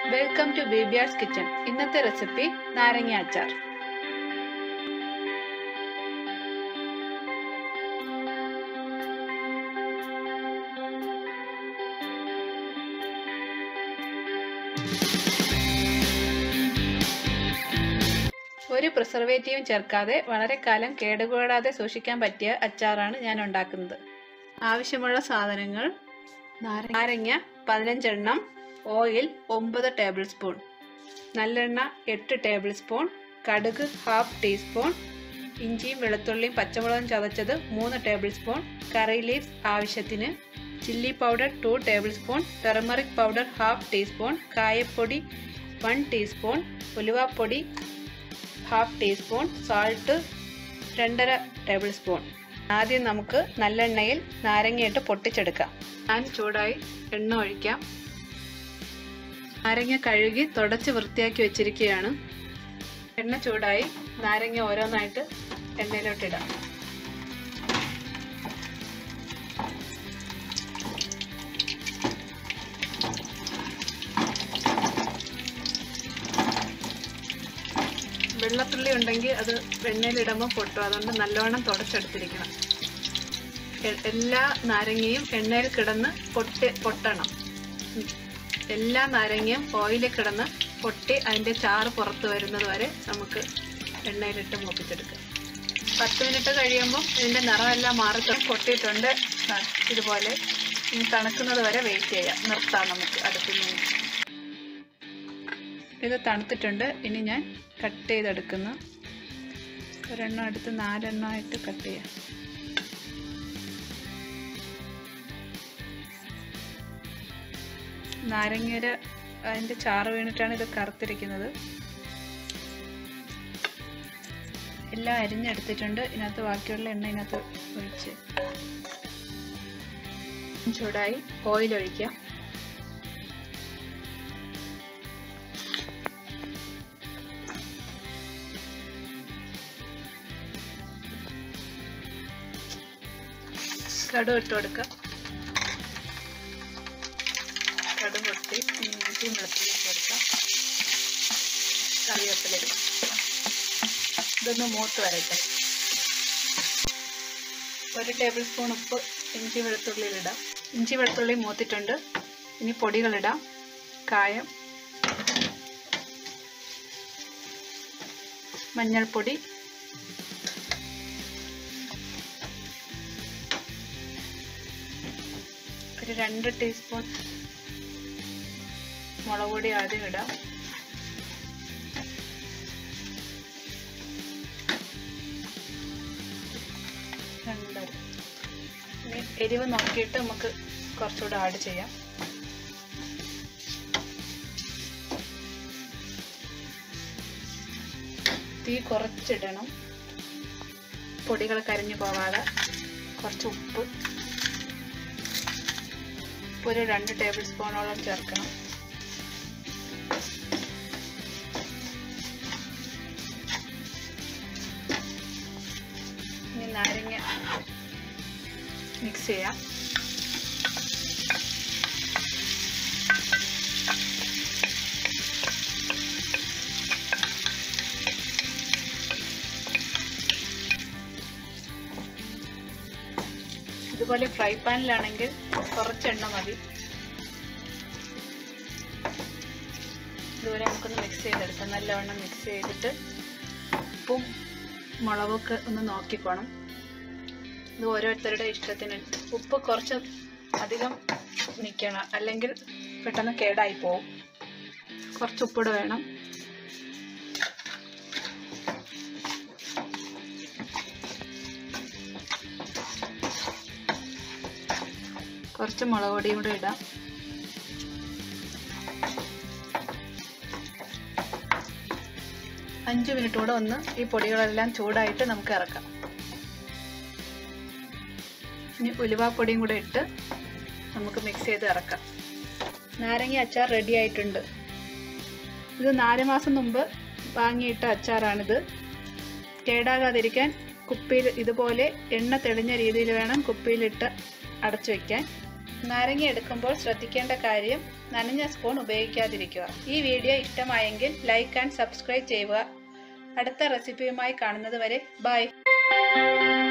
Welcome to ബേബിയാസ് kitchen ഇന്നത്തെ recipe നാരങ്ങ അച്ചാർ ഒരു പ്രിസർവേറ്റീവും ചേർക്കാതെ വളരെ കാലം കേടുകൂടാതെ സൂക്ഷിക്കാൻ പറ്റിയ അച്ചാറാണ് ഞാൻ ഉണ്ടാക്കുന്നത് ആവശ്യമുള്ള സാധനങ്ങൾ നാരങ്ങ പതിനഞ്ചെണ്ണം ഓയിൽ ഒമ്പത് ടേബിൾ സ്പൂൺ നല്ലെണ്ണ എട്ട് ടേബിൾ സ്പൂൺ കടുക് ഹാഫ് ടീസ്പൂൺ ഇഞ്ചിയും വെളുത്തുള്ളിയും പച്ചമുളകും ചതച്ചത് മൂന്ന് ടേബിൾ സ്പൂൺ കറി ലീവ്സ് ആവശ്യത്തിന് chilli powder two tablespoon turmeric powder half teaspoon കായപ്പൊടി വൺ ടീസ്പൂൺ ഉലുവാപ്പൊടി ഹാഫ് ടീസ്പൂൺ സാൾട്ട് രണ്ടര ടേബിൾ സ്പൂൺ ആദ്യം നമുക്ക് നല്ലെണ്ണയിൽ നാരങ്ങയിട്ട് പൊട്ടിച്ചെടുക്കാം ഞാൻ ചൂടായി എണ്ണ ഒഴിക്കാം നാരങ്ങ കഴുകി തുടച്ച് വൃത്തിയാക്കി വെച്ചിരിക്കുകയാണ് എണ്ണ ചൂടായി നാരങ്ങ ഓരോന്നായിട്ട് എണ്ണയിലോട്ടിടാം വെള്ളത്തുള്ളി ഉണ്ടെങ്കിൽ അത് എണ്ണയിലിടുമ്പോൾ പൊട്ടും അതുകൊണ്ട് നല്ലവണ്ണം തുടച്ചെടുത്തിരിക്കണം എ- എല്ലാ നാരങ്ങയും എണ്ണയിൽ കിടന്ന് പൊട്ടി പൊട്ടണം ഉം. എല്ലാ നാരങ്ങയും ഓയിലിൽ കിടന്ന് പൊട്ടി അതിൻ്റെ ചാറ് പുറത്ത് വരുന്നത് വരെ നമുക്ക് എണ്ണയിലിട്ട് മൂപ്പിച്ചെടുക്കാം പത്ത് മിനിറ്റ് കഴിയുമ്പം ഇതിൻ്റെ നിറമെല്ലാം മാറി ത- പൊട്ടിയിട്ടുണ്ട് ആ, ഇതുപോലെ ഇനി തണുക്കുന്നത് വരെ വെയിറ്റ് ചെയ്യാം നിർത്താം നമുക്ക് അടുപ്പിൽ നിന്ന് ഇത് തണുത്തിട്ടുണ്ട് ഇനി ഞാൻ കട്ട് ചെയ്തെടുക്കുന്നു ഒരെണ്ണം എടുത്ത് നാലെണ്ണമായിട്ട് കട്ട് ചെയ്യാം നാരങ്ങയുടെ അതിൻ്റെ ചാറ് വീണിട്ടാണ് ഇത് കറുത്തിരിക്കുന്നത് എല്ലാം അരിഞ്ഞെടുത്തിട്ടുണ്ട് ഇതിനകത്ത് ബാക്കിയുള്ള എണ്ണ ഇതിനകത്ത് ഒഴിച്ച് ചൂടായി ഓയിൽ ഒഴിക്കാം കടുക് ഇട്ട് കൊടുക്കാം കടുക് പൊട്ടി ഇഞ്ചിയും വെളുത്തുള്ളി ഇട്ട് കൊടുക്കാം കറിവേപ്പില ഇടാം. ഇതൊന്ന് മൂത്ത് വരട്ടെ ഒരു ടേബിൾ സ്പൂൺ ഉപ്പ് ഇഞ്ചി വെളുത്തുള്ളിയിലിടാം ഇഞ്ചി വെളുത്തുള്ളി മൂത്തിട്ടുണ്ട് ഇനി പൊടികളിടാം കായം മഞ്ഞൾപ്പൊടി ഒരു രണ്ട് ടീസ്പൂൺ മുളക് പൊടി ആദ്യം ഇടാം രണ്ട് ഇനി എരിവ് നോക്കിയിട്ട് നമുക്ക് കുറച്ചുകൂടെ ആഡ് ചെയ്യാം തീ കുറച്ചിടണം പൊടികൾ കരിഞ്ഞു പോവാതെ കുറച്ച് ഉപ്പ് ഉപ്പ് ഒരു രണ്ട് ടേബിൾ സ്പൂണോളം ചേർക്കണം ഇനി നാരങ്ങ മിക്സ് ചെയ്യാം ഇതുപോലെ ഫ്രൈ പാനിലാണെങ്കിൽ കുറച്ച് എണ്ണ മതി ഇതുപോലെ നമുക്കൊന്ന് മിക്സ് ചെയ്തെടുക്കാം നല്ലവണ്ണം മിക്സ് ചെയ്തിട്ട് ഉപ്പും മുളകൊക്കെ ഒന്ന് നോക്കിക്കോണം ഇത് ഓരോരുത്തരുടെ ഇഷ്ടത്തിന് ഉപ്പ് കുറച്ച് അധികം നിൽക്കണം അല്ലെങ്കിൽ പെട്ടെന്ന് കേടായി പോവും കുറച്ച് ഉപ്പിട് വേണം കുറച്ച് മുളക് പൊടിയും കൂടെ ഇടാം അഞ്ച് മിനിറ്റ് കൂടെ ഒന്ന് ഈ പൊടികളെല്ലാം ചൂടായിട്ട് നമുക്ക് ഇറക്കാം ഇനി ഉലുവാപ്പൊടിയും കൂടെ ഇട്ട് നമുക്ക് മിക്സ് ചെയ്ത് ഇറക്കാം നാരങ്ങ അച്ചാർ റെഡി ആയിട്ടുണ്ട് ഇത് നാല് മാസം മുമ്പ് വാങ്ങിയിട്ട അച്ചാറാണിത് കേടാകാതിരിക്കാൻ കുപ്പിയിൽ ഇതുപോലെ എണ്ണ തെളിഞ്ഞ രീതിയിൽ വേണം കുപ്പിയിലിട്ട് അടച്ചു വയ്ക്കാൻ നാരങ്ങ എടുക്കുമ്പോൾ ശ്രദ്ധിക്കേണ്ട കാര്യം നനഞ്ഞ സ്പൂൺ ഉപയോഗിക്കാതിരിക്കുക ഈ വീഡിയോ ഇഷ്ടമായെങ്കിൽ ലൈക്ക് ആൻഡ് സബ്സ്ക്രൈബ് ചെയ്യുക അടുത്ത റെസിപ്പിയുമായി കാണുന്നത് വരെ ബൈ